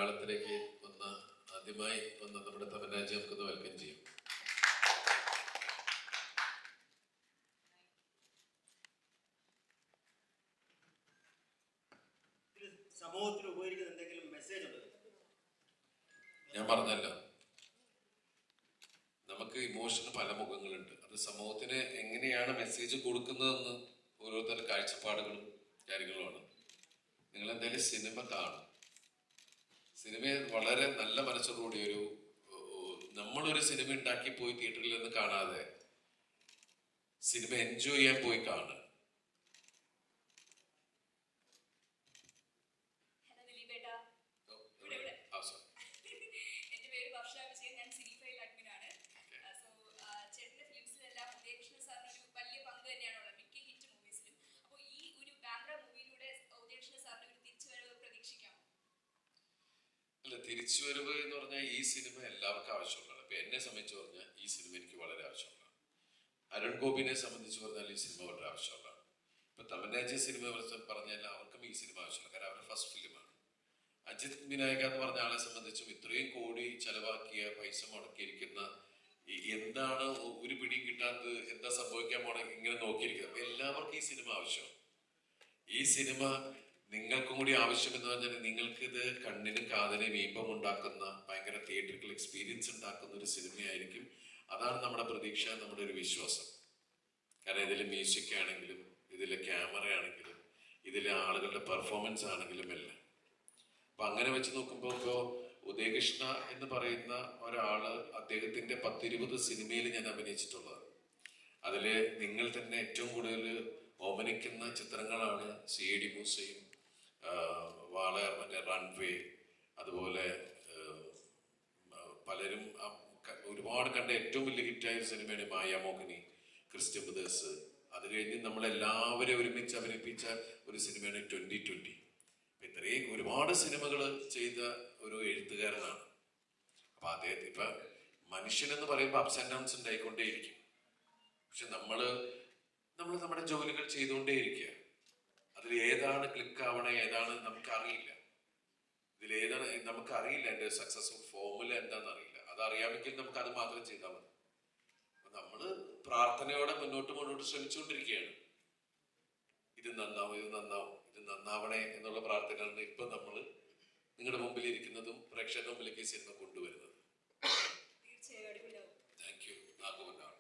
മലയാളത്തിലേക്ക് വന്ന ആദ്യമായി വന്ന നമ്മുടെ തമിഴ്നാജ് നമുക്കൊന്ന് വെൽക്കം ചെയ്യും ഇതിൽ സമൂഹത്തിന് ഉപകരിക്കുന്ന എന്തെങ്കിലും മെസ്സേജ് ഉണ്ടോ ഞാൻ പറഞ്ഞല്ലോ നമുക്ക് ഇമോഷന് പല മുഖങ്ങളുണ്ട് അത് സമൂഹത്തിന് എങ്ങനെയാണ് മെസ്സേജ് കൊടുക്കുന്നതെന്ന് ഓരോരുത്തരുടെ കാഴ്ചപ്പാടുകളും കാര്യങ്ങളുമാണ് നിങ്ങൾ എന്തായാലും സിനിമ കാണും സിനിമയെ വളരെ നല്ല മനസ്സോടുകൂടി ഒരു ഏർ, നമ്മളൊരു സിനിമ ഉണ്ടാക്കി പോയി തിയേറ്ററിൽ നിന്ന് കാണാതെ സിനിമ എൻജോയ് ചെയ്യാൻ പോയി കാണുക ഹലോ ദിലീപേട്ടാ ഇവിടെ ഇവിടെ ആ, sorry. എന്റെ പേര് വർഷ വിജയൻ ഞാൻ സിനി ഫൈൽ അഡ്മിൻ ആണ് സോ ചേട്ടന്റെ ഫിലിംസിലെല്ലാം ഉദയകൃഷ്ണൻ സാറിന് ഒരു വലിയ പങ്ക് തന്നെയാണുള്ളത് മിക്ക ഹിറ്റ് മൂവീസിലും അപ്പോൾ ഈ ഒരു ബാംഗ്ര മൂവിയിലൂടെ ഉദയകൃഷ്ണൻ സാറിന് ഒരു തിരിച്ചുവരവ് പ്രതീക്ഷിക്കാമോ അല്ല തിരിച്ചുവരവ് എന്ന് പറഞ്ഞാൽ ഈ സിനിമ എല്ലാവർക്കും ആവശ്യമുള്ളതാണ് ഇപ്പൊ എന്നെ സംബന്ധിച്ച് പറഞ്ഞാൽ ഈ സിനിമ എനിക്ക് വളരെ ആവശ്യമുള്ളതാണ് അരുൺ ഗോപിനെ സംബന്ധിച്ച് പറഞ്ഞാൽ ഈ സിനിമ വളരെ ആവശ്യമുള്ളതാണ് ഇപ്പൊ തമിഴ്നാജ് സിനിമ കുറിച്ച് പറഞ്ഞാൽ അവർക്കും ഈ സിനിമ ആവശ്യമുള്ള കാരണം അവരുടെ ഫസ്റ്റ് ഫിലിമാണ് അജിത് വിനായക എന്ന് പറഞ്ഞ ആളെ സംബന്ധിച്ചും ഇത്രയും കോടി ചെലവാക്കിയ പൈസ മുടക്കിയിരിക്കുന്ന ഈ എന്താണ് ഒ- ഒരു പിടിയും കിട്ടാത്തത് എന്താ സംഭവിക്കാൻ പോണ ഇങ്ങനെ നോക്കിയിരിക്കുന്നത് അപ്പൊ എല്ലാവർക്കും ഈ സിനിമ ആവശ്യമാണ് ഈ സിനിമ നിങ്ങൾക്കും കൂടി ആവശ്യമെന്ന് പറഞ്ഞാൽ നിങ്ങൾക്കിത് കണ്ണിനും കാതിനും ഈമ്പം ഉണ്ടാക്കുന്ന ഭയങ്കര തിയേറ്ററിക്കൽ എക്സ്പീരിയൻസ് ഉണ്ടാക്കുന്ന ഒരു സിനിമയായിരിക്കും അതാണ് നമ്മുടെ പ്രതീക്ഷ നമ്മുടെ ഒരു വിശ്വാസം കാരണം ഇതിൽ മ്യൂസിക് ആണെങ്കിലും ഇതിലെ ക്യാമറ ആണെങ്കിലും ഇതിലെ ആളുകളുടെ പെർഫോമൻസ് ആണെങ്കിലും എല്ലാം അപ്പൊ അങ്ങനെ വെച്ച് നോക്കുമ്പോൾ ഇപ്പോ ഉദയകൃഷ്ണ എന്ന് പറയുന്ന ഒരാള് അദ്ദേഹത്തിന്റെ പത്തിരുപത് സിനിമയിൽ ഞാൻ അഭിനയിച്ചിട്ടുള്ളത് അതില് നിങ്ങൾ തന്നെ ഏറ്റവും കൂടുതൽ ഓമനിക്കുന്ന ചിത്രങ്ങളാണ് സി ഡി മൂസയും വാളയാർ മറ്റേ റൺവേ അതുപോലെ ആഹ്, മ- പലരും ആ ക- ഒരുപാട് കണ്ട ഏറ്റവും വലിയ ഹിറ്റായ ഒരു സിനിമയാണ് മായാമോഹിനി ക്രിസ്ത്യൻ ബ്രദേഴ്സ് അത് കഴിഞ്ഞ് നമ്മളെല്ലാവരെയും ഒരുമിച്ച് അഭിനയിപ്പിച്ച ഒരു സിനിമയാണ് ട്വന്റി ട്വന്റി ഇത്രയും ഒരുപാട് സിനിമകൾ ചെയ്ത ഒരു എഴുത്തുകാരനാണ് അപ്പൊ അദ്ദേഹത്തെ ഇപ്പൊ മനുഷ്യൻ എന്ന് പറയുമ്പോൾ അപ്സ് ആൻഡ് ഡൗൺസ് ഉണ്ടായിക്കൊണ്ടേയിരിക്കും പക്ഷെ നമ്മള് നമ്മൾ നമ്മുടെ ജോലികൾ ചെയ്തുകൊണ്ടേയിരിക്കുക അതിൽ ഏതാണ് ക്ലിക്ക് ആവണേ ഏതാണ് നമുക്ക് അറിയില്ല ഇതിൽ ഏതാണ് നമുക്ക് അറിയില്ല എന്റെ സക്സസ്ഫുൾ ഫോമുല എന്താണെന്ന് അറിയില്ല അത് അറിയാമെങ്കിൽ നമുക്ക് അത് മാത്രം ചെയ്താൽ മതി അപ്പൊ നമ്മള് പ്രാർത്ഥനയോടെ മുന്നോട്ട് മുന്നോട്ട് ശ്രമിച്ചുകൊണ്ടിരിക്കുകയാണ് ഇത് നന്നാവും ഇത് നന്നാവും ഇത് നന്നാവണേ എന്നുള്ള പ്രാർത്ഥനയാണ് ഇപ്പൊ നമ്മള് നിങ്ങളുടെ മുമ്പിൽ ഇരിക്കുന്നതും പ്രേക്ഷകരുടെ മുമ്പിലേക്ക് ഈ സിനിമ കൊണ്ടുവരുന്നത് തീർച്ചയായും അടിപൊളിയാവും താങ്ക് യു നാഗുവനാണ്